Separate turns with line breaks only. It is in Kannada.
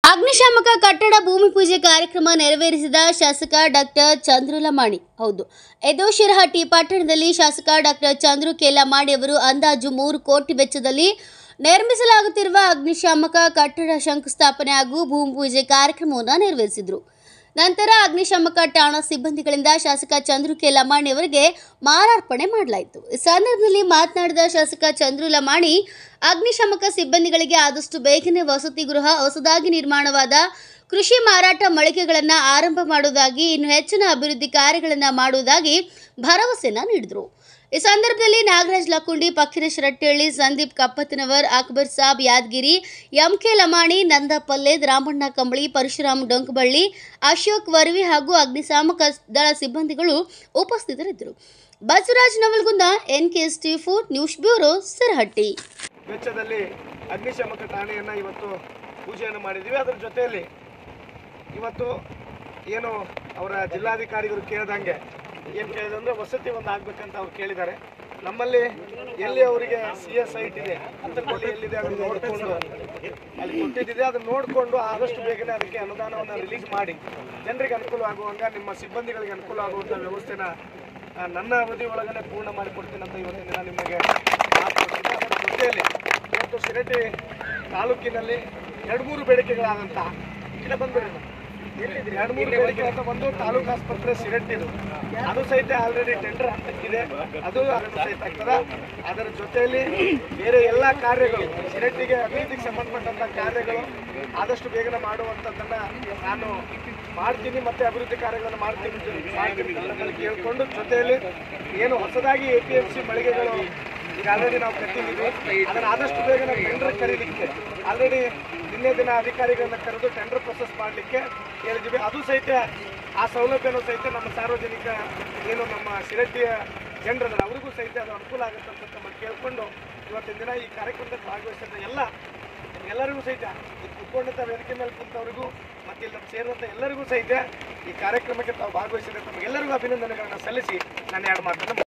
ಅಗ್ನಿಶಾಮಕ ಕಟ್ಟಡ ಭೂಮಿ ಪೂಜೆ ಕಾರ್ಯಕ್ರಮ ನೆರವೇರಿಸಿದ ಶಾಸಕ ಡಾಕ್ಟರ್ ಚಂದ್ರು ಲಮಾಣಿ ಹೌದು ಎದೋಶಿರಹಟ್ಟಿ ಪಟ್ಟಣದಲ್ಲಿ ಶಾಸಕ ಡಾಕ್ಟರ್ ಚಂದ್ರು ಕೆ ಲಮಾಣಿ ಅವರು ಅಂದಾಜು ಮೂರು ಕೋಟಿ ವೆಚ್ಚದಲ್ಲಿ ನಿರ್ಮಿಸಲಾಗುತ್ತಿರುವ ಅಗ್ನಿಶಾಮಕ ಕಟ್ಟಡ ಶಂಕುಸ್ಥಾಪನೆ ಹಾಗೂ ಭೂಮಿ ಪೂಜೆ ಕಾರ್ಯಕ್ರಮವನ್ನು ನೆರವೇರಿಸಿದರು ನಂತರ ಅಗ್ನಿಶಾಮಕ ಠಾಣಾ ಸಿಬ್ಬಂದಿಗಳಿಂದ ಶಾಸಕ ಚಂದ್ರು ಕೆ ಲಮಾಣಿ ಅವರಿಗೆ ಮಾಲಾರ್ಪಣೆ ಮಾಡಲಾಯಿತು ಈ ಸಂದರ್ಭದಲ್ಲಿ ಮಾತನಾಡಿದ ಶಾಸಕ ಚಂದ್ರು ಲಮಾಣಿ ಅಗ್ನಿಶಾಮಕ ಸಿಬ್ಬಂದಿಗಳಿಗೆ ಆದಷ್ಟು ಬೇಗನೆ ವಸತಿ ಗೃಹ ಹೊಸದಾಗಿ ನಿರ್ಮಾಣವಾದ ಕೃಷಿ ಮಾರಾಟ ಮಳಿಗೆಗಳನ್ನು ಆರಂಭ ಮಾಡುವುದಾಗಿ ಇನ್ನು ಹೆಚ್ಚಿನ ಅಭಿವೃದ್ಧಿ ಕಾರ್ಯಗಳನ್ನು ಮಾಡುವುದಾಗಿ ಭರವಸೆನ ನೀಡಿದರು ಈ ಸಂದರ್ಭದಲ್ಲಿ ನಾಗರಾಜ್ ಲಕ್ಕುಂಡಿ ಪಕ್ಕಿರೇಶ್ ರಟ್ಟೆಹಳ್ಳಿ ಸಂದೀಪ್ ಕಪ್ಪತ್ತನವರ್ ಅಕ್ಬರ್ ಸಾಬ್ ಯಾದಗಿರಿ ಎಂಕೆ ಲಮಾಣಿ ನಂದ ಪಲ್ಲೇದ್ ರಾಮಣ್ಣ ಕಂಬಳಿ ಪರಶುರಾಮ್ ಡೊಂಕಬಳ್ಳಿ ಅಶೋಕ್ ವರ್ವಿ ಹಾಗೂ ಅಗ್ನಿಶಾಮಕ ದಳ ಸಿಬ್ಬಂದಿಗಳು ಉಪಸ್ಥಿತರಿದ್ದರು Basavaraj Navalgund NKS T four news bureau Sirahatti
ವೆಚ್ಚದಲ್ಲಿ ಅಗ್ನಿಶಾಮಕ ಠಾಣೆಯನ್ನು ಇವತ್ತು ಪೂಜೆಯನ್ನು ಮಾಡಿದ್ದೀವಿ ಅದರ ಜೊತೆಯಲ್ಲಿ ಇವತ್ತು ಏನು ಅವರ ಜಿಲ್ಲಾಧಿಕಾರಿಗಳು ಕೇಳ್ದಂಗೆ ಏನು ಕೇಳಿದಂದ್ರೆ ವಸತಿ ಒಂದು ಆಗ್ಬೇಕಂತ ಅವ್ರು ಕೇಳಿದ್ದಾರೆ ನಮ್ಮಲ್ಲಿ ಎಲ್ಲಿ ಅವರಿಗೆ ಸಿ ಎಸ್ ಐಟ್ ಇದೆ ಅಂತರ್ಗಲ್ಲಿ ಎಲ್ಲಿದೆ ಅದನ್ನು ನೋಡಿಕೊಂಡು ಅಲ್ಲಿ ಕೊಟ್ಟಿದ್ದಿದೆ ಅದನ್ನು ನೋಡಿಕೊಂಡು ಆದಷ್ಟು ಬೇಗನೆ ಅದಕ್ಕೆ ಅನುದಾನವನ್ನು ರಿಲೀಸ್ ಮಾಡಿ ಜನರಿಗೆ ಅನುಕೂಲ ಆಗುವಂಗ ನಿಮ್ಮ ಸಿಬ್ಬಂದಿಗಳಿಗೆ ಅನುಕೂಲ ಆಗುವಂಥ ವ್ಯವಸ್ಥೆನ ಆ, ನನ್ನ ಅವಧಿ ಒಳಗನೆ ಪೂರ್ಣ ಮಾಡಿಕೊಡ್ತೀನಿ ಅಂತ ಇವತ್ತಿನ ದಿನ ನಿಮಗೆ ಮಾತು ಕೊಡ್ತೀನಿ ಅದರ ಜೊತೆಯಲ್ಲಿ ಇವತ್ತು ಶಿರಟ್ಟಿ ತಾಲೂಕಿನಲ್ಲಿ ಎರಡು ಮೂರು ಬೇಡಿಕೆಗಳಾದಂಥ ಇಲ್ಲ ಬಂದ್ಬಿಡಿ ಎರಡು ಮೂರು ಬೇಡಿಕೆ ಅಂತ ಒಂದು ತಾಲೂಕು ಆಸ್ಪತ್ರೆ ಸಿರಟ್ಟಿದು ಅದು ಸಹಿತ ಆಲ್ರೆಡಿ ಟೆಂಡರ್ ಹಂತಕ್ಕಿದೆ ಅದು ಅದನ್ನು ಸಹಿತ ಆಗ್ತದೆ ಅದರ ಜೊತೆಯಲ್ಲಿ ಬೇರೆ ಎಲ್ಲ ಕಾರ್ಯಗಳು ಸಿರಟ್ಟಿಗೆ ಅಭಿವೃದ್ಧಿಗೆ ಸಂಬಂಧಪಟ್ಟಂತ ಕಾರ್ಯಗಳು ಆದಷ್ಟು ಬೇಗನೆ ಮಾಡುವಂಥದ್ದನ್ನ ನಾನು ಮಾಡ್ತೀನಿ ಮತ್ತೆ ಅಭಿವೃದ್ಧಿ ಕಾರ್ಯಗಳನ್ನು ಮಾಡ್ತೀನಿ ಅಂತ ಮಾಡ್ತೀನಿ ಅಂತ ಕೇಳಿಕೊಂಡು ಜೊತೆಯಲ್ಲಿ ಏನು ಹೊಸದಾಗಿ ಎ ಪಿ ಎಂ ಸಿ ಮಳಿಗೆಗಳು ಈಗ ಆಲ್ರೆಡಿ ನಾವು ಕಟ್ಟಿದ್ದೀವಿ ಅದನ್ನು ಆದಷ್ಟು ಬೇಗನೆ ಟೆಂಡರ್ ಕರೀಲಿಕ್ಕೆ ಆಲ್ರೆಡಿ ನಿನ್ನೆ ದಿನ ಅಧಿಕಾರಿಗಳನ್ನ ಕರೆದು ಟೆಂಡರ್ ಪ್ರೊಸೆಸ್ ಮಾಡಲಿಕ್ಕೆ ಹೇಳಿದ್ದೀವಿ ಅದು ಸಹಿತ ಆ ಸೌಲಭ್ಯನೂ ಸಹಿತ ನಮ್ಮ ಸಾರ್ವಜನಿಕ ಏನು ನಮ್ಮ ಶಿರಟ್ಟಿಯ ಜನರಲ್ಲ ಅವರಿಗೂ ಸಹಿತ ಅದು ಅನುಕೂಲ ಆಗುತ್ತೆ ಅಂತ ತಮ್ಮ ಕೇಳಿಕೊಂಡು ಇವತ್ತಿನ ದಿನ ಈ ಕಾರ್ಯಕ್ರಮದಲ್ಲಿ ಭಾಗವಹಿಸಿದ ಎಲ್ಲ ಎಲ್ಲರಿಗೂ ಸಹಿತ ಈ ಕುತ್ಕೊಂಡಂಥ ವೇದಿಕೆ ಮೇಲೆ ಕುಂತವರಿಗೂ ಮತ್ತು ಇಲ್ಲಿ ಸೇರುವಂಥ ಎಲ್ಲರಿಗೂ ಸಹಿತ ಈ ಕಾರ್ಯಕ್ರಮಕ್ಕೆ ತಾವು ಭಾಗವಹಿಸಿದ ತಮಗೆಲ್ಲರಿಗೂ ಅಭಿನಂದನೆಗಳನ್ನು ಸಲ್ಲಿಸಿ ನಾನು ಎರಡು ಮಾತನ್ನು